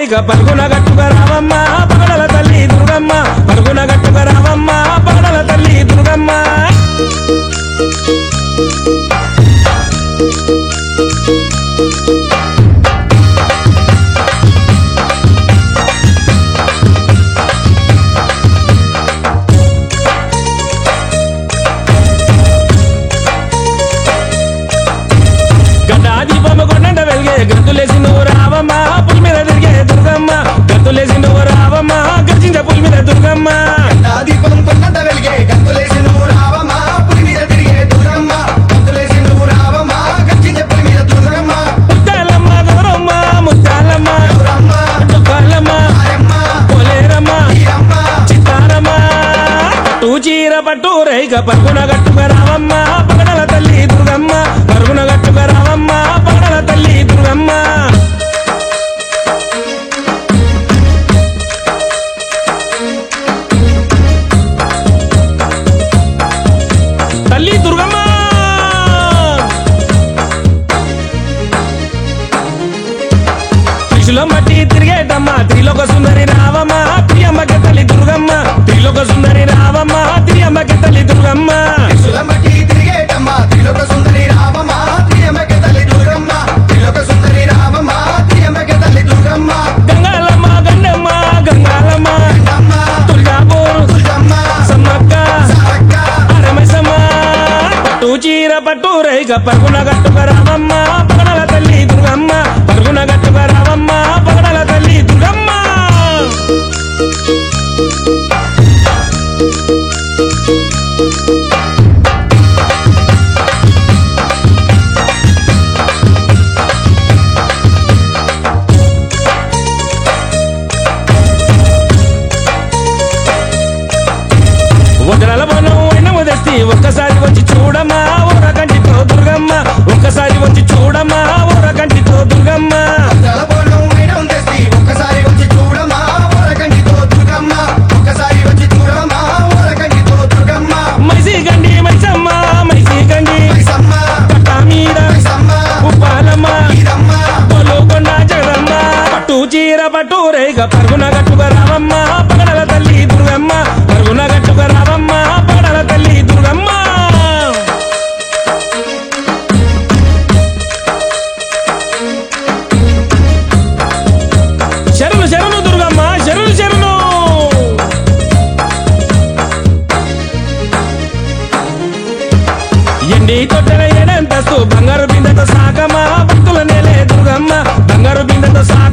రేగ పరుగున గట్టుక రావమ్మ పగడల తల్లి దుర్గమ్మ పరుగున గట్టుక రావమ్మ పగడల తల్లి దుర్గమ్మ గడ్డాది బొమ్మ కొండ వెలిగే గంతులేసి నువ్వు రావమ్మ పులి మీద తిరిగే దుర్గమ్మ గంతులేసి నువ్వు రావమ్మ గర్జించ పులి మీద దుర్గమ్మ నా దీపం కొన్నంత వెలిగే గంతులేసి నువ్వు రావమ్మా పులి మీద తిరిగే దుర్గమ్మ గంతులేసి నువ్వు రావమ్మా గచ్చించే పులి మీద దుర్గమ్మ ముత్తాలమ్మ గౌరమ్మ ముత్తాలమ్మ దుర్గమ్మ దుఃఖాలమ్మ ఆయమ్మ పోలేరమ్మ ఈరమ్మ చిత్తారమ్మ పట్టు చీర పట్టు రైక పరుగున గట్టుక రావమ్మ పగడల తల్లి దుర్గమ్మ పరుగున గట్టుక రావమ్మ పగడల తల్లి దుర్గమ్మ తల్లి దుర్గమ్మ త్రిశూల మట్టి తిరిగేటమ్మ త్రిలోక సుందరి రావమ్మ త్రియమ్మకి తల్లి దుర్గమ్మ త్రిలోక సుందరి రావమ్మ త్రియమ్మకి తల్లి దుర్గమ్మ సులమటి తిరిగేటమ్మ త్రిలోక సుందరి రామమ్మ త్రియమ్మక తల్లి దుర్గమ్మ త్రిలోక సుందరి రామమ్మ త్రియమ్మక తల్లి దుర్గమ్మ గంగాలమ్మ గండమ్మ గంగాలమ్మ అమ్మ దుర్గాపూర్ దుర్గమ్మ సమ్మక్క సారక్క రమేశమ్మ పట్టు చీర పట్టు రైగ పరుగున గట్టుక రావమ్మ పగడల తల్లి దుర్గమ్మ పరుగున గట్టుక రావమ్మ పగడల తల్లి దుర్గమ్మ వదనల వనం ఎన్నము తెస్తి ఒక్కసారి వచ్చి చూడమ్మా ఊర కంటితో దుర్గమ్మ ఒక్కసారి వచ్చి చూడమ్మా ఊర కంటితో దుర్గమ్మ తలపోలం వైరం తెస్తి ఒక్కసారి వచ్చి చూడమ్మా వరకంటితో దుర్గమ్మ ఒక్కసారి వచ్చి చూడమ్మా వరకంటితో దుర్గమ్మ మైసి గండి మైసమ్మ మైసి గండి మైసమ్మ పట్ట మీద మైసమ్మ ఉప్పాలమ్మ ఈరమ్మ పొలుకొండ జగదమ్మ పట్టు చీర పట్టు రేగ పరుగున గట్టుక రావమ్మ పగడల తల్లి దుర్గమ్మ పరుగున గట్టుక రావమ్మ పగడల తల్లి దుర్గమ్మ శరణు శరణు దుర్గమ్మ శరణు శరణు ఎండి తొట్టెల ఏడంతస్తు బంగారు బిందెతో సాకమ్మ భక్తుల నేలే దుర్గమ్మ బంగారు బిందెతో సాక